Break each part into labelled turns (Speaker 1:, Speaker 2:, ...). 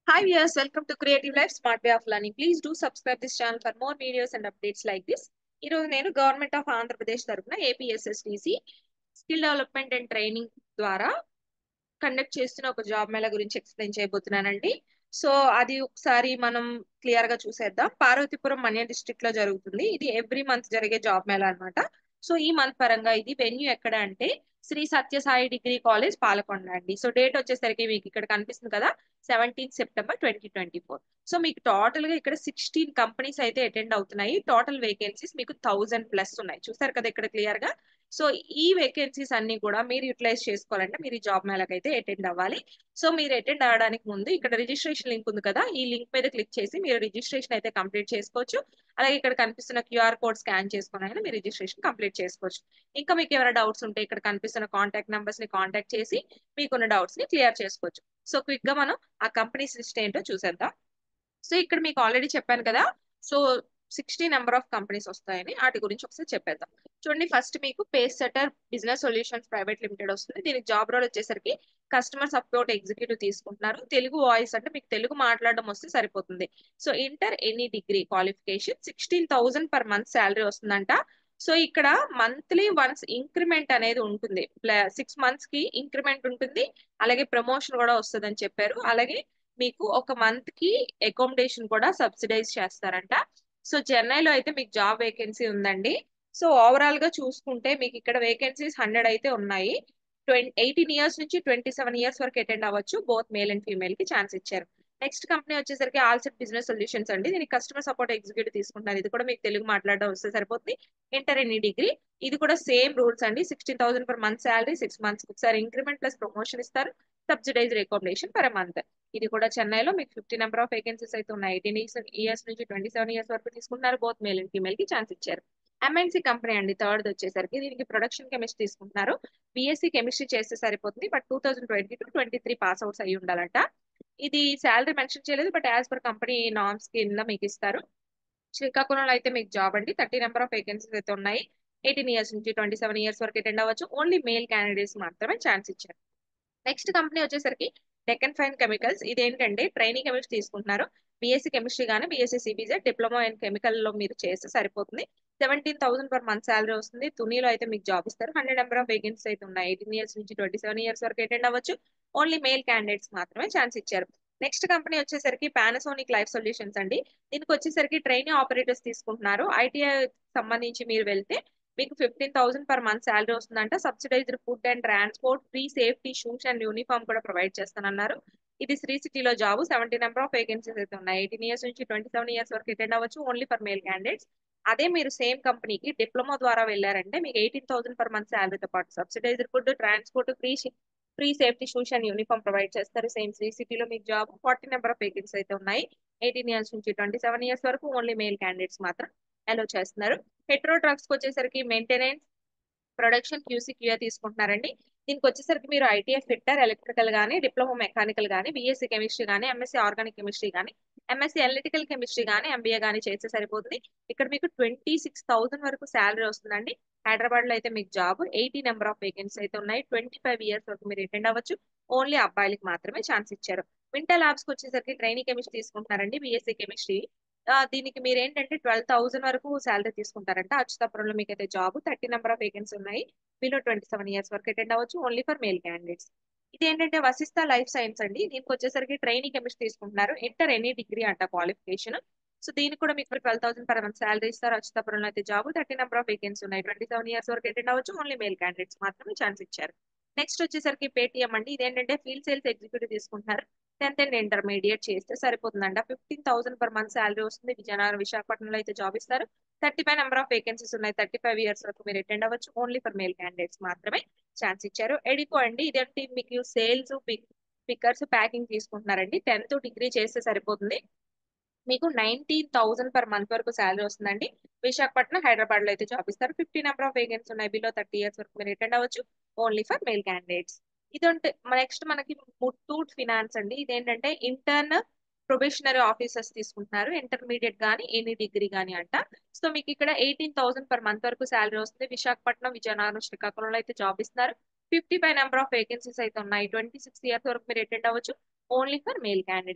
Speaker 1: Hi viewers, welcome to Creative Life Smart Way of Learning. Please do subscribe this channel for more videos and updates like this. ఈ రోజు నేను government of Andhra Pradesh తరఫున APSSDC skill development and training ద్వారా conduct చేస్తున్న ఒక job Mela గురించి explain చేయబోతున్నానండి so అది ఒకసారి మనం క్లియర్ గా చూసేద్దాం పార్వతీపురం మన్య డిస్ట్రిక్ట్ లో జరుగుతుంది ఇది ఎవ్రీ మంత్ జరిగే జాబ్ మేళ అన్నమాట సో ఈ మంత్ పరంగా ఇది వెన్యూ ఎక్కడ అంటే శ్రీ సత్యసాయి డిగ్రీ కాలేజ్ పాలకొండ అండి సో డేట్ వచ్చేసరికి మీకు ఇక్కడ కనిపిస్తుంది కదా seventeen September twenty twenty four so మీకు టోటల్ గా ఇక్కడ సిక్స్టీన్ కంపెనీస్ అయితే అటెండ్ అవుతున్నాయి టోటల్ వేకెన్సీస్ మీకు థౌజండ్ ప్లస్ ఉన్నాయి చూసారు కదా ఇక్కడ క్లియర్ గా సో ఈ వేకెన్సీస్ అన్ని కూడా మీరు యూటిలైజ్ చేసుకోవాలంటే మీరు ఈ జాబ్ మేళకి అయితే అటెండ్ అవ్వాలి సో మీరు అటెండ్ అవ్వడానికి ముందు ఇక్కడ రిజిస్ట్రేషన్ లింక్ ఉంది కదా ఈ లింక్ మీద క్లిక్ చేసి మీరు రిజిస్ట్రేషన్ అయితే కంప్లీట్ చేసుకోవచ్చు అలాగే ఇక్కడ కనిపిస్తున్న క్యూఆర్ కోడ్ స్కాన్ చేసుకుని అయినా మీరు రిజిస్ట్రేషన్ కంప్లీట్ చేసుకోవచ్చు ఇంకా మీకు ఏమైనా డౌట్స్ ఉంటే ఇక్కడ కనిపిస్తున్న కాంటాక్ట్ నెంబర్స్ ని కాంటాక్ట్ చేసి మీకున్న డౌట్స్ ని క్లియర్ చేసుకోవచ్చు సో క్విక్ గా మనం ఆ కంపెనీస్ లిస్ట్ ఏంటో చూసేద్దాం సో ఇక్కడ మీకు ఆల్రెడీ చెప్పాను కదా so sixty number of companies వస్తాయని వాటి గురించి ఒకసారి చెప్పేద్దాం చూడండి ఫస్ట్ మీకు pace setter business solutions private limited వస్తుంది దీనికి జాబ్ రోల్ వచ్చేసరికి కస్టమర్ సపోర్ట్ ఎగ్జిక్యూటివ్ తీసుకుంటున్నారు తెలుగు వాయిస్ అంటే మీకు తెలుగు మాట్లాడడం వస్తే సరిపోతుంది so inter any degree qualification sixteen thousand per month salary వస్తుందంట సో ఇక్కడ మంత్లీ వన్స్ ఇంక్రిమెంట్ అనేది ఉంటుంది సిక్స్ మంత్స్ కి ఇంక్రిమెంట్ ఉంటుంది అలాగే ప్రమోషన్ కూడా వస్తుంది అని చెప్పారు అలాగే మీకు ఒక మంత్ కి అకామిడేషన్ కూడా సబ్సిడైజ్ చేస్తారంట సో చెన్నైలో అయితే మీకు జాబ్ వేకెన్సీ ఉందండి సో ఓవరాల్ గా చూసుకుంటే మీకు ఇక్కడ వేకెన్సీస్ హండ్రెడ్ అయితే ఉన్నాయి ట్వంటీ ఎయిటీన్ ఇయర్స్ నుంచి ట్వంటీ సెవెన్ ఇయర్స్ వరకు అటెండ్ అవ్వచ్చు బోత్ మేల్ అండ్ ఫీమేల్ కి ఛాన్స్ ఇచ్చారు నెక్స్ట్ కంపెనీ వచ్చేసరికి ఆల్సెట్ బిజినెస్ సొల్యూషన్స్ అండి దీనికి కస్టమర్ సపోర్ట్ ఎగ్జిక్యూటివ్ తీసుకుంటున్నారు ఇది కూడా మీకు తెలుగు మాట్లాడడం వస్తే సరిపోతుంది ఇంటర్ ఎనీ డిగ్రీ ఇది కూడా సేమ్ రూల్స్ అండి sixteen thousand per month salary six months ఒకసారి ఇంక్రిమెంట్ ప్లస్ ప్రమోషన్ ఇస్తారు సబ్సిడైజ్ రికమెండేషన్ పర్ మంత్ ఇది కూడా చెన్నైలో మీకు ఫిఫ్టీ నెంబర్ ఆఫ్ వేకెన్సీస్ అయితే ఉన్నాయి ఎయిటీన్ ఇయర్స్ నుంచి ట్వంటీ సెవెన్ ఇయర్స్ వరకు తీసుకుంటున్నారు బోత్ మేల్ అండ్ ఫీమేల్ కి ఛాన్స్ ఇచ్చారు ఎంఎన్సీ కంపెనీ అండి థర్డ్ వచ్చేసరికి దీనికి ప్రొడక్షన్ కెమిస్ట్రీ తీసుకుంటున్నారు బీఎస్సీ కెమిస్ట్రీ చేస్తే సరిపోతుంది but two thousand twenty two twenty three pass outs అయ్యి ఉండాలంట ఇది శాలరీ మెన్షన్ చేయలేదు but as per company norms కింద మీకు ఇస్తారు శ్రీకాకుళంలో అయితే మీకు జాబ్ అండి థర్టీ నెంబర్ ఆఫ్ వేకెన్సీస్ అయితే ఉన్నాయి ఎయిటీన్ ఇయర్స్ నుంచి ట్వంటీ సెవెన్ ఇయర్స్ వరకు అటెండ్ అవ్వచ్చు ఓన్లీ మేల్ క్యాండిడేట్స్ మాత్రమే ఛాన్స్ ఇచ్చారు నెక్స్ట్ కంపెనీ వచ్చేసరికి డెక్కన్ ఫైన్ కెమికల్స్ ఇది ఏంటంటే ట్రైనింగ్ కెమిస్ట్రీ తీసుకుంటున్నారు బీఎస్సీ కెమిస్ట్రీ కానీ BSc CBZ diploma in chemical లో మీరు చేస్తే సరిపోతుంది seventeen thousand per month salary వస్తుంది తునిలో అయితే మీకు జాబ్ ఇస్తారు హండ్రెడ్ నెంబర్ ఆఫ్ వేకెన్సీస్ అయితే ఉన్నాయి ఎయిటీన్ ఇయర్స్ నుంచి ట్వంటీ సెవెన్ ఇయర్స్ వరకు అటెండ్ అవ్వచ్చు ఓన్లీ మేల్ క్యాండిడేట్స్ మాత్రమే ఛాన్స్ ఇచ్చారు నెక్స్ట్ కంపెనీ వచ్చేసరికి పానాసోనిక్ లైఫ్ సొల్యూషన్స్ అండి దీనికి వచ్చేసరికి ట్రైనింగ్ ఆపరేటర్స్ తీసుకుంటున్నారు ఐటీఐ సంబంధించి మీరు వెళ్తే మీకు fifteen thousand per month salary వస్తుందంట subsidized food and transport free safety shoes and uniform కూడా ప్రొవైడ్ చేస్తానన్నారు ఇది శ్రీ సిటీలో job seventy number of vacancies అయితే ఉన్నాయి ఎయిటీన్ ఇయర్స్ నుంచి ట్వంటీ సెవెన్ ఇయర్స్ వరకు అటెండ్ అవ్వచ్చు ఓన్లీ ఫర్ మేల్ క్యాండిడేట్స్ అదే మీరు సేమ్ కంపెనీకి డిప్లొమా ద్వారా వెళ్ళారంటే మీకు ఎయిటీన్ థౌసండ్ పర్ మంత్ శాలరీతో పాటు subsidized food transport free free safety shoes and uniform provide చేస్తారు సేమ్ శ్రీ సిటీలో మీకు job forty number of vacancy అయితే ఉన్నాయి ఎయిటీన్ ఇయర్స్ నుంచి ట్వంటీ సెవెన్ ఇయర్స్ వరకు ఓన్లీ మేల్ క్యాండిడేట్స్ మాత్రం అలో చేస్తున్నారు హెట్రో డ్రగ్స్ వచ్చేసరికి మెయింటెనెన్స్ ప్రొడక్షన్ క్యూసీ క్యూఏ తీసుకుంటున్నారండి దీనికి వచ్చేసరికి మీరు ఐటీఎఫ్ ఫిట్టర్ ఎలక్ట్రికల్ కానీ డిప్లొమా మెకానికల్ కానీ బీఎస్సీ కెమిస్ట్రీ కానీ ఎంఎస్సీ ఆర్గానిక్ కెమిస్ట్రీ కానీ ఎంఎస్సీ అనలిటికల్ కెమిస్ట్రీ కానీ ఎంబీఏ కానీ చేస్తే సరిపోతుంది ఇక్కడ మీకు ట్వంటీ సిక్స్ థౌసండ్ వరకు శాలరీ వస్తుందండి హైదరాబాద్ లో అయితే మీకు job eighty number of vacancy అయితే ఉన్నాయి ట్వంటీ ఫైవ్ ఇయర్స్ వరకు మీరు అటెండ్ అవ్వచ్చు ఓన్లీ అబ్బాయిలకి మాత్రమే ఛాన్స్ ఇచ్చారు వింటర్ ల్యాబ్స్ కి వచ్చేసరికి ట్రైనింగ్ కెమిస్ట్రీ తీసుకుంటున్నారండి బీఎస్సీ కెమిస్ట్రీ దీనికి మీరు ఏంటంటే ట్వెల్వ్ థౌసండ్ వరకు శాలరీ తీసుకుంటారంట అచ్యుతాపురంలో మీకు అయితే job thirty number of vacancy ఉన్నాయి బిలో ట్వంటీ సెవెన్ ఇయర్స్ వరకు అటెండ్ అవ్వచ్చు ఓన్లీ ఫర్ మేల్ క్యాండిడేట్స్ ఇది ఏంటంటే వసిస్తా లైఫ్ సైన్స్ అండి దీనికి వచ్చేసరికి ట్రైనింగ్ కెమిస్ట్రీ తీసుకుంటున్నారు ఇంటర్ ఎనీ డిగ్రీ అంట క్వాలిఫికేషన్ సో దీనికి కూడా మీకు twelve thousand per month salary ఇస్తారు అచ్యుతాపురంలో అయితే job thirty number of vacancy ఉన్నాయి ట్వంటీ సెవెన్ ఇయర్స్ వరకు అటెండ్ అవ్వచ్చు ఓన్లీ మేల్ క్యాండిడేట్స్ మాత్రమే ఛాన్స్ ఇచ్చారు నెక్స్ట్ వచ్చేసరికి పేటిఎం అండి ఇదేంటంటే ఫీల్డ్ సేల్స్ ఎగ్జిక్యూటివ్ తీసుకుంటున్నారు టెన్త్ అండ్ ఇంటర్మీడియట్ చేస్తే సరిపోతుందంట fifteen thousand per month salary వస్తుంది విజయనగరం విశాఖపట్నంలో అయితే జాబ్ ఇస్తారు thirty five number of vacancies ఉన్నాయి థర్టీ ఫైవ్ ఇయర్స్ వరకు మీరు అటెండ్ అవ్వచ్చు ఓన్లీ ఫర్ మేల్ క్యాండిడేట్స్ మాత్రమే ఛాన్స్ ఇచ్చారు ఎడికో అండి ఇదేంటి మీకు సేల్స్ పికర్స్ ప్యాకింగ్ తీసుకుంటున్నారండి టెన్త్ డిగ్రీ చేస్తే సరిపోతుంది మీకు నైన్టీన్ థౌసండ్ పర్ మంత్ వరకు శాలరీ వస్తుందండి విశాఖపట్నం హైదరాబాద్ లో అయితే జాబ్ ఇస్తారు ఫిఫ్టీ నెంబర్ ఆఫ్ వేకెన్సీ ఉన్నాయి బిలో థర్టీ ఇయర్స్ వరకు మీరు అటెండ్ అవ్వచ్చు ఓన్లీ ఫర్ మేల్ క్యాండిడేట్స్ ఇదంటే నెక్స్ట్ మనకి ముట్టూట్ ఫినాన్స్ అండి ఇదేంటంటే ఇంటర్న్ ప్రొబేషనరీ ఆఫీసర్స్ తీసుకుంటున్నారు ఇంటర్మీడియట్ కానీ ఎనీ డిగ్రీ కానీ అంట సో మీకు ఇక్కడ ఎయిటీన్ థౌసండ్ పర్ మంత్ వరకు శాలరీ వస్తుంది విశాఖపట్నం విజయనగరం శ్రీకాకుళంలో అయితే జాబ్ ఇస్తున్నారు fifty five number of vacancies అయితే ఉన్నాయి ట్వంటీ సిక్స్ ఇయర్స్ వరకు మీరు అటెండ్ అవ్వచ్చు only for male candidates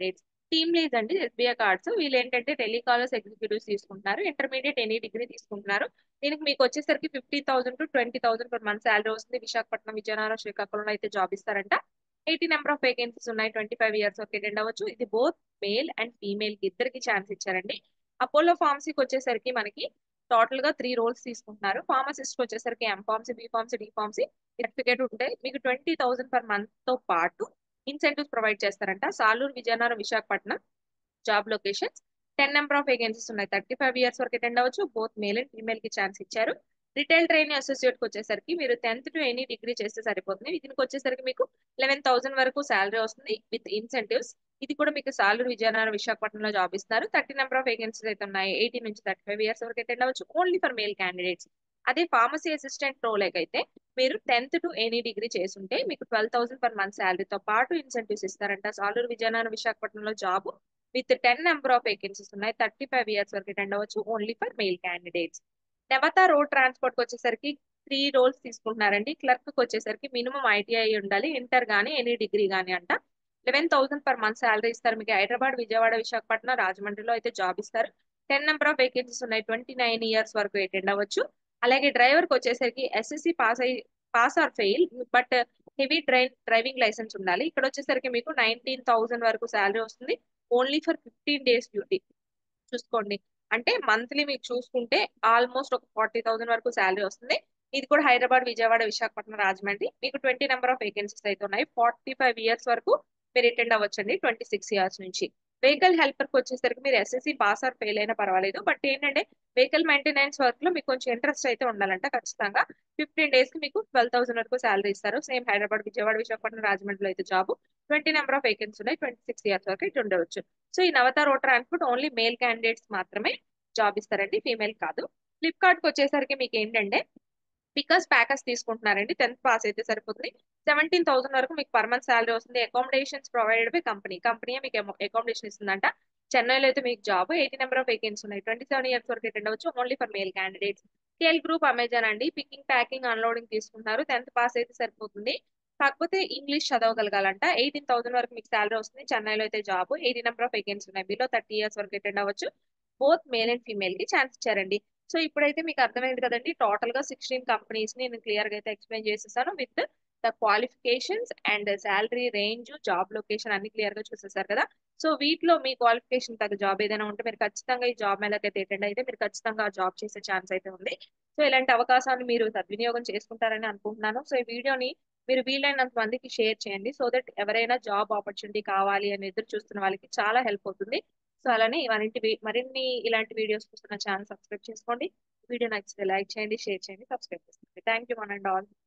Speaker 1: team lead అండి ఎస్బీఐ కార్డ్స్ వీళ్ళు ఏంటంటే టెలికాలర్స్ ఎగ్జిక్యూటివ్స్ తీసుకుంటున్నారు ఇంటర్మీడియట్ ఎనీ డిగ్రీ తీసుకుంటున్నారు దీనికి మీకు వచ్చేసరికి fifty thousand to twenty thousand per month salary వస్తుంది విశాఖపట్నం విజయనగరం శ్రీకాకుళంలో అయితే జాబ్ ఇస్తారంట ఎయిటీ నెంబర్ ఆఫ్ వేకెన్సీస్ ఉన్నాయి ట్వంటీ ఫైవ్ ఇయర్స్ వరకు అటెండ్ అవ్వచ్చు ఇది బోత్ మేల్ అండ్ ఫీమేల్ కి ఇద్దరికి ఛాన్స్ ఇచ్చారండి అపోలో ఫార్మసీకి వచ్చేసరికి మనకి టోటల్ గా త్రీ రోల్స్ తీసుకుంటున్నారు ఫార్మసిస్ట్ వచ్చేసరికి M pharmacy B pharmacy D pharmacy certificate ఉంటే మీకు ట్వంటీ థౌసండ్ పర్ మంత్ తో పాటు ఇన్సెంటివ్స్ ప్రొవైడ్ చేస్తారంట Saluru Vizianagaram Visakhapatnam job locations ten number of vacancies ఉన్నాయి థర్టీ ఫైవ్ ఇయర్స్ వరకు అటెండ్ అవ్వచ్చు బోత్ మేల్ అండ్ ఫీమేల్ కి ఛాన్స్ ఇచ్చారు రిటైల్ ట్రైనింగ్ అసోసియేట్ కి వచ్చేసరికి మీరు టెన్త్ టు ఎనీ డిగ్రీ చేస్తే సరిపోతుంది దీనికి వచ్చేసరికి మీకు లెవెన్ థౌసండ్ వరకు శాలరీ వస్తుంది విత్ ఇన్సెంటివ్స్ ఇది కూడా మీకు సాలూరు విజయనగరం విశాఖపట్నంలో జాబ్ ఇస్తారు థర్టీ నెంబర్ ఆఫ్ వేకెన్సీస్ అయితే ఉన్నాయి ఎయిటీ నుంచి థర్టీ ఫైవ్ ఇయర్స్ వరకు అటెండ్ అవ్వచ్చు ఓన్లీ ఫర్ మేల్ క్యాండిడేట్స్ అదే ఫార్మసీ అసిస్టెంట్ రోల్ అయితే మీరు టెన్త్ టు ఎనీ డిగ్రీ చేసుంటే మీకు ట్వెల్వ్ థౌసండ్ పర్ మంత్ శాలరీతో పాటు ఇన్సెంటివ్స్ ఇస్తారంట సాలూరు విజయనగరం విశాఖపట్నంలో job with ten number of vacancies ఉన్నాయి థర్టీ ఫైవ్ ఇయర్స్ వరకు అటెండ్ అవ్వచ్చు only for male candidates Navata road transport కి వచ్చేసరికి త్రీ రోల్స్ తీసుకుంటున్నారండి క్లర్క్ కి వచ్చేసరికి మినిమం ఐటీఐ ఉండాలి ఇంటర్ గానీ ఎనీ డిగ్రీ గానీ అంట eleven thousand per month salary ఇస్తారు మీకు హైదరాబాద్ విజయవాడ విశాఖపట్నం రాజమండ్రిలో అయితే జాబ్ ఇస్తారు టెన్ నెంబర్ ఆఫ్ వేకెన్సీస్ ఉన్నాయి ట్వంటీ నైన్ ఇయర్స్ వరకు అటెండ్ అవ్వచ్చు అలాగే డ్రైవర్ కి వచ్చేసరికి ఎస్ఎస్సి పాస్ అయ్యి pass or fail but heavy drive driving licence ఉండాలి ఇక్కడ వచ్చేసరికి మీకు నైన్టీన్ థౌసండ్ వరకు శాలరీ వస్తుంది only for fifteen days duty చూసుకోండి అంటే మంత్లీ మీకు చూసుకుంటే ఆల్మోస్ట్ ఒక ఫార్టీ థౌసండ్ వరకు శాలరీ వస్తుంది ఇది కూడా హైదరాబాద్ విజయవాడ విశాఖపట్నం రాజమండ్రి మీకు ట్వంటీ నెంబర్ ఆఫ్ వేకెన్సీస్ అయితే ఉన్నాయి ఫార్టీ ఫైవ్ ఇయర్స్ వరకు మీరు అటెండ్ అవ్వచ్చండి ట్వంటీ సిక్స్ ఇయర్స్ నుంచి వెహికల్ హెల్పర్ కి వచ్చేసరికి మీరు ఎస్ఎస్సి పాస్ ఆర్ ఫెయిల్ అయినా పర్వాలేదు బట్ ఏంటంటే వెహికల్ మెయింటెనెన్స్ వర్క్ లో మీకు కొంచెం ఇంట్రెస్ట్ అయితే ఉండాలంట ఖచ్చితంగా ఫిఫ్టీన్ డేస్ కి మీకు ట్వెల్వ్ థౌసండ్ వరకు శాలరీ ఇస్తారు సేమ్ హైదరాబాద్ విజయవాడ విశాఖపట్నం రాజమండ్రిలో అయితే job twenty number of vacancy ఉన్నాయి ట్వంటీ సిక్స్ ఇయర్స్ వరకు ఇటు ఉండవచ్చు సో ఈ Navata road transport only male candidates మాత్రమే జాబ్ ఇస్తారండి ఫీమేల్ కాదు ఫ్లిప్కార్ట్ కి వచ్చేసరికి మీకు ఏంటంటే పికర్స్ ప్యాకర్స్ తీసుకుంటున్నారండి టెన్త్ పాస్ అయితే సరిపోతుంది సెవెంటీన్ థౌసండ్ వరకు మీకు పర్ మంత్ శాలరీ వస్తుంది accommodations provided by company company మీకు అకామిడేషన్ ఇస్తుందంట చెన్నైలో అయితే మీకు job eighty number of vacancy ఉన్నాయి ట్వంటీ సెవెన్ ఇయర్స్ వరకు అటెండ్ అవ్వచ్చు only for male candidates KL group Amazon అండి పికింగ్ ప్యాకింగ్ అన్లోడింగ్ తీసుకుంటున్నారు టెన్త్ పాస్ అయితే సరిపోతుంది కాకపోతే ఇంగ్లీష్ చదవగలగాలంట ఎయిటీన్ థౌసండ్ వరకు మీకు శాలరీ వస్తుంది చెన్నైలో అయితే job eighty number of vacancy ఉన్నాయి బిలో థర్టీ ఇయర్స్ వరకు అటెండ్ అవ్వచ్చు బోత్ మేల్ అండ్ ఫీమేల్ కి ఛాన్స్ ఇచ్చారండి సో ఇప్పుడైతే మీకు అర్థమైంది కదండి టోటల్ గా సిక్స్టీన్ కంపెనీస్ ని నేను క్లియర్ గా అయితే ఎక్స్ప్లెయిన్ చేసేసాను with the qualifications and salary range job location అన్ని క్లియర్ గా చూసేసారు కదా సో వీటిలో మీ క్వాలిఫికేషన్ తగ్గ జాబ్ ఏదైనా ఉంటే మీరు ఖచ్చితంగా ఈ జాబ్ మీద అయితే అటెండ్ అయితే మీరు ఖచ్చితంగా జాబ్ చేసే ఛాన్స్ అయితే ఉంది సో ఇలాంటి అవకాశాన్ని మీరు సద్వినియోగం చేసుకుంటారని అనుకుంటున్నాను సో ఈ వీడియోని మీరు వీలైనంత మందికి షేర్ చేయండి సో దట్ ఎవరైనా జాబ్ ఆపర్చునిటీ కావాలి అని ఎదురు చూస్తున్న వాళ్ళకి చాలా హెల్ప్ అవుతుంది సో అలానే మరింటి మరిన్ని ఇలాంటి వీడియోస్ చూస్తున్న ఛానల్ సబ్స్క్రైబ్ చేసుకోండి వీడియో నచ్చితే లైక్ చేయండి షేర్ చేయండి సబ్స్క్రైబ్ చేసుకోండి thank you one and all